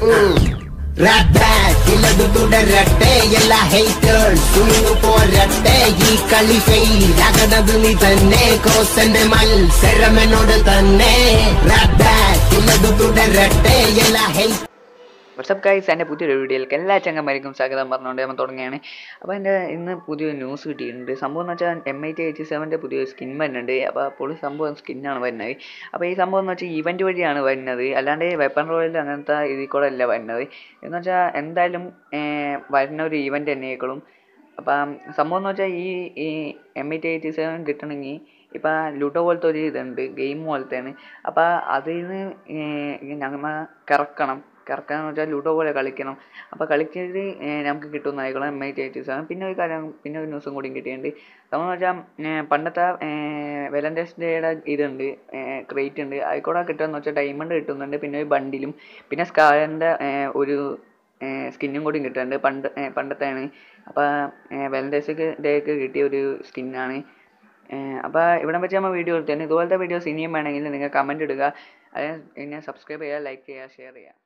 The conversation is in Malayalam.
ിലത് തുടരട്ടെ എല്ലാ ഹേറ്റേഴ്സ് പോരട്ടെ ഈ കളി ഫെയിലാകണത് നീ തന്നെ കോസന്റെ മത്സരമെന്നോട് തന്നെ ിലത് തുടരട്ടെ എല്ലാ ഹേറ്റ് വാട്സപ്പ് ഗൈസ് എൻ്റെ പുതിയൊരു വീഡിയോയിലേക്ക് എല്ലാ ചങ്ങന്മാർക്കും സ്വാഗതം പറഞ്ഞുകൊണ്ട് നമ്മൾ തുടങ്ങുകയാണ് അപ്പോൾ എൻ്റെ ഇന്ന് പുതിയൊരു ന്യൂസ് കിട്ടിയിട്ടുണ്ട് സംഭവം എന്ന് വെച്ചാൽ എം ഐ ടി എയ്റ്റി സെവൻ്റെ പുതിയൊരു സ്കിൻ വരുന്നുണ്ട് അപ്പോൾ പൊളി സംഭവം സ്കിന്നാണ് വരുന്നത് അപ്പോൾ ഈ സംഭവം എന്ന് വെച്ചാൽ ഇവൻറ്റ് വഴിയാണ് വരുന്നത് അല്ലാണ്ട് വെപ്പൺ റോയൽ അങ്ങനത്തെ ഇതിൽ കൂടെ അല്ല വരുന്നത് എന്ന് വെച്ചാൽ എന്തായാലും ഏർ, വരുന്ന ഒരു ഇവൻറ്റ് തന്നെയായിക്കോളും അപ്പം സംഭവം എന്ന് വെച്ചാൽ ഈ ഈ M I T eighty seven കിട്ടണമെങ്കിൽ ഇപ്പം ലുഡോ പോലത്തെ ഒരു ഇതുണ്ട് ഗെയിം പോലത്തെയാണ് അപ്പോൾ അതിൽ നിന്ന് ഞങ്ങൾ കറക്കണം കറക്കണം എന്ന് വെച്ചാൽ ലുഡോ പോലെ കളിക്കണം അപ്പോൾ കളിച്ചത് നമുക്ക് കിട്ടുന്നതായിക്കോളും M I T eighty seven പിന്നെ ഒരു കാര്യം പിന്നെ ഒരു ന്യൂസും കൂടി കിട്ടിയിട്ടുണ്ട് സംഭവം എന്ന് വെച്ചാൽ ഏർ പണ്ടത്തെ വാലന്റൈൻസ് ഡേയുടെ ഇതുണ്ട് ക്രേറ്റ് ഉണ്ട് അതിൽക്കൂടെ കിട്ടുമെന്ന് വെച്ചാൽ ഡയമണ്ട് കിട്ടുന്നുണ്ട് പിന്നെ ഒരു ബണ്ടിലും പിന്നെ സ്കാറിൻ്റെ ഒരു സ്കിന്നും കൂടി കിട്ടുന്നുണ്ട് പണ്ട് ഏർ പണ്ടത്തെയാണ് അപ്പോൾ വാലന്റൈൻസ് ഡേക്ക് കിട്ടിയ ഒരു സ്കിന്നാണ് അപ്പോൾ ഇവിടെ വെച്ച് നമ്മൾ വീഡിയോ എടുത്തതാണ് ഇതുപോലത്തെ വീഡിയോസ് ഇനിയും വേണമെങ്കിൽ നിങ്ങൾ കമൻറ്റ് ഇടുക അത് പിന്നെ സബ്സ്ക്രൈബ് ചെയ്യുക ലൈക്ക് ചെയ്യുക ഷെയർ ചെയ്യുക